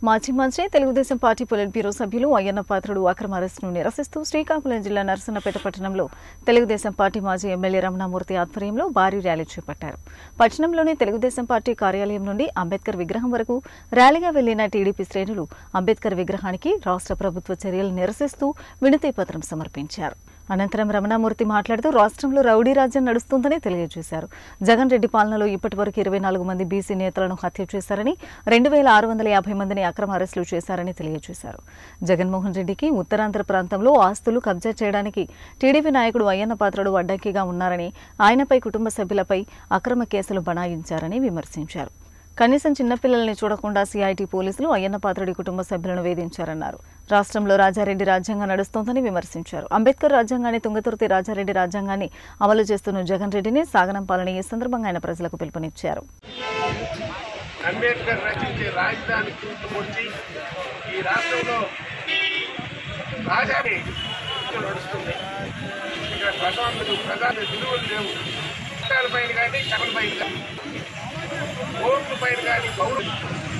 మాజీ మంత్రి Telugu Desam party polit bureau సభ్యులు అయ్యన్న పాత్రుడు అక్రమ అరెస్టును నిరసిస్తూ శ్రీకాకుళం జిల్లా నరసన్నపేట పట్టణంలో తెలుగుదేశం పార్టీ మాజీ ఎమ్మెల్యే రమణామూర్తి ఆధ్వర్యంలో భారీ ర్యాలీ చేపట్టారు పట్టణంలోని తెలుగుదేశం పార్టీ కార్యాలయం నుండి అంబేద్కర్ విగ్రహం వరకు ర్యాలీగా వెళ్లిన టీడీపీ శ్రేణులు అంబేద్కర్ విగ్రహానికి రాష్ట్ర ప్రభుత్వ చర్యలు నిరసిస్తూ వినతి పత్రం సమర్పించారు అనంతరం రమణామూర్తి మాట్లాడుతూ రాష్ట్రంలో రౌడీ రాజ్యం నడుస్తుందని తెలియజేశారు జగన్ రెడ్డి పాలనలో ఇప్పటివరకు ఇరవై నాలుగు మంది బీసీ నేతలను హత్య చేశారని రెండు వేల ఆరు వందల యాభై మందిని అక్రమ అరెస్టులు చేశారని తెలియజేశారు జగన్మోహన్ రెడ్డికి ఉత్తరాంధ్ర ప్రాంతంలో ఆస్తులు కబ్జా చేయడానికి టీడీపీ నాయకుడు అయ్యన్న పాత్రుడు అడ్డంకిగా ఉన్నారని ఆయనపై కుటుంబ సభ్యులపై అక్రమ కేసులు బనాయించారని విమర్శించారు కనీసం చిన్నపిల్లల్ని చూడకుండా సిఐటి పోలీసులు అయ్యన్న పాత్రుడి కుటుంబ సభ్యులను వేధించారన్నారు రాష్ట్రంలో రాజారెడ్డి రాజ్యాంగం నడుస్తోందని విమర్శించారు అంబేద్కర్ రాజ్యాంగాన్ని తుంగతుర్తి రాజారెడ్డి రాజ్యాంగాన్ని అమలు చేస్తున్న జగన్ రెడ్డిని సాగనంపాలని ఈ సందర్భంగా ఆయన ప్రజలకు పిలుపునిచ్చారు అంబేద్కర్ రచించే రాజధాని కుంటుకొచ్చి ఈ రాష్ట్రంలో రాజాని నడుస్తుంది ఇక్కడ ప్రధానులు ప్రధాన విలువలు లేవు చట్టాల పైన కానీ కథల పైన కానీ ఓట్ల పైన కానీ పౌరులు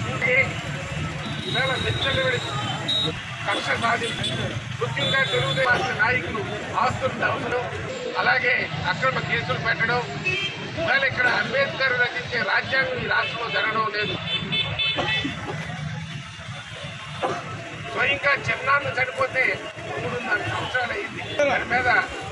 ఇవాళ విచ్చలవిడి కక్ష సాధించి ముఖ్యంగా తెలుగుదేశం పార్టీ నాయకులు ఆస్తులు అవసరం అలాగే అక్రమ కేసులు పెట్టడం ఇవాళ ఇక్కడ అంబేద్కర్ రచించే రాజ్యాంగం ఈ రాష్ట్రంలో జరగడం లేదు స్వయంగా చిన్నాన్న చనిపోతే మూడున్నర సంవత్సరాలు అయింది దాని మీద